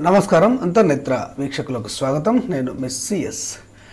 నమస్కారం అంతర్నేత్ర వీక్షకులకు స్వాగతం నేను మిస్ సిఎస్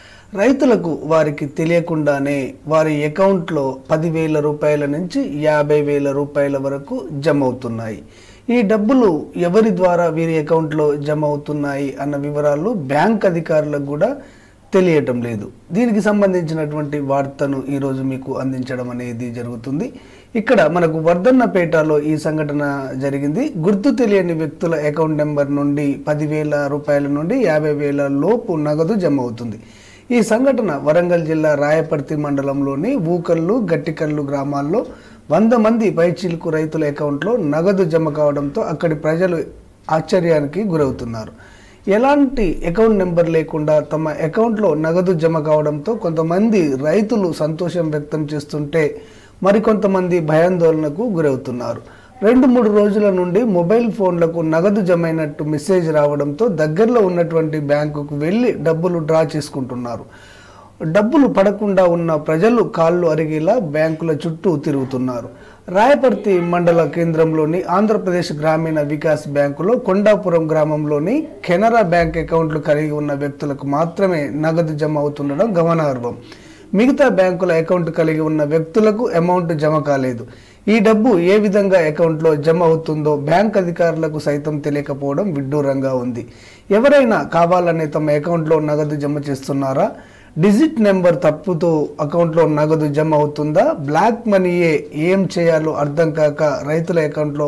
రైతులకు వారికి తెలియకుండానే వారి అకౌంట్లో పదివేల రూపాయల నుంచి యాభై వేల రూపాయల వరకు జమ అవుతున్నాయి ఈ డబ్బులు ఎవరి ద్వారా వీరి అకౌంట్లో జమ అవుతున్నాయి అన్న వివరాలు బ్యాంక్ అధికారులకు కూడా తెలియటం లేదు దీనికి సంబంధించినటువంటి వార్తను ఈరోజు మీకు అందించడం అనేది జరుగుతుంది ఇక్కడ మనకు వర్ధన్నపేటలో ఈ సంఘటన జరిగింది గుర్తు తెలియని వ్యక్తుల అకౌంట్ నెంబర్ నుండి పదివేల రూపాయల నుండి యాభై వేల లోపు నగదు జమ అవుతుంది ఈ సంఘటన వరంగల్ జిల్లా రాయపర్తి మండలంలోని ఊకల్లు గట్టికల్లు గ్రామాల్లో వంద మంది పైచిలుకు రైతుల అకౌంట్లో నగదు జమ కావడంతో అక్కడి ప్రజలు ఆశ్చర్యానికి గురవుతున్నారు ఎలాంటి అకౌంట్ నెంబర్ లేకుండా తమ అకౌంట్లో నగదు జమ కావడంతో కొంతమంది రైతులు సంతోషం వ్యక్తం చేస్తుంటే మరికొంతమంది భయాందోళనకు గురవుతున్నారు రెండు మూడు రోజుల నుండి మొబైల్ ఫోన్లకు నగదు జమైనట్టు మెసేజ్ రావడంతో దగ్గరలో ఉన్నటువంటి బ్యాంకుకు వెళ్ళి డబ్బులు డ్రా చేసుకుంటున్నారు డబ్బులు పడకుండా ఉన్న ప్రజలు కాళ్ళు అరిగేలా బ్యాంకుల చుట్టూ తిరుగుతున్నారు రాయపర్తి మండల కేంద్రంలోని ఆంధ్రప్రదేశ్ గ్రామీణ వికాస్ బ్యాంకులో కొండాపురం గ్రామంలోని కెనరా బ్యాంక్ అకౌంట్లు కలిగి ఉన్న వ్యక్తులకు మాత్రమే నగదు జమ అవుతుండడం గమనార్హం మిగతా బ్యాంకుల అకౌంట్ కలిగి ఉన్న వ్యక్తులకు అమౌంట్ జమ కాలేదు ఈ డబ్బు ఏ విధంగా అకౌంట్లో జమ అవుతుందో బ్యాంక్ అధికారులకు సైతం తెలియకపోవడం విడ్డూరంగా ఉంది ఎవరైనా కావాలనే తమ అకౌంట్లో నగదు జమ చేస్తున్నారా డిజిట్ నెంబర్ తప్పుతో అకౌంట్లో నగదు జమ అవుతుందా బ్లాక్ మనీయే ఏం చేయాలో అర్థం కాక రైతుల అకౌంట్లో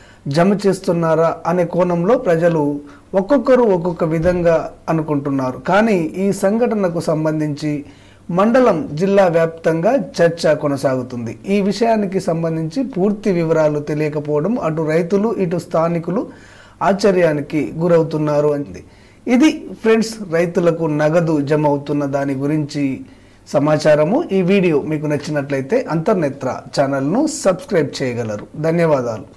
జమ చేస్తున్నారా అనే కోణంలో ప్రజలు ఒక్కొక్కరు ఒక్కొక్క విధంగా అనుకుంటున్నారు కానీ ఈ సంఘటనకు సంబంధించి మండలం జిల్లా వ్యాప్తంగా చర్చ కొనసాగుతుంది ఈ విషయానికి సంబంధించి పూర్తి వివరాలు తెలియకపోవడం అటు రైతులు ఇటు స్థానికులు ఆశ్చర్యానికి గురవుతున్నారు అంది ఇది ఫ్రెండ్స్ రైతులకు నగదు జమ అవుతున్న దాని గురించి సమాచారము ఈ వీడియో మీకు నచ్చినట్లయితే అంతర్నేత్ర ఛానల్ను సబ్స్క్రైబ్ చేయగలరు ధన్యవాదాలు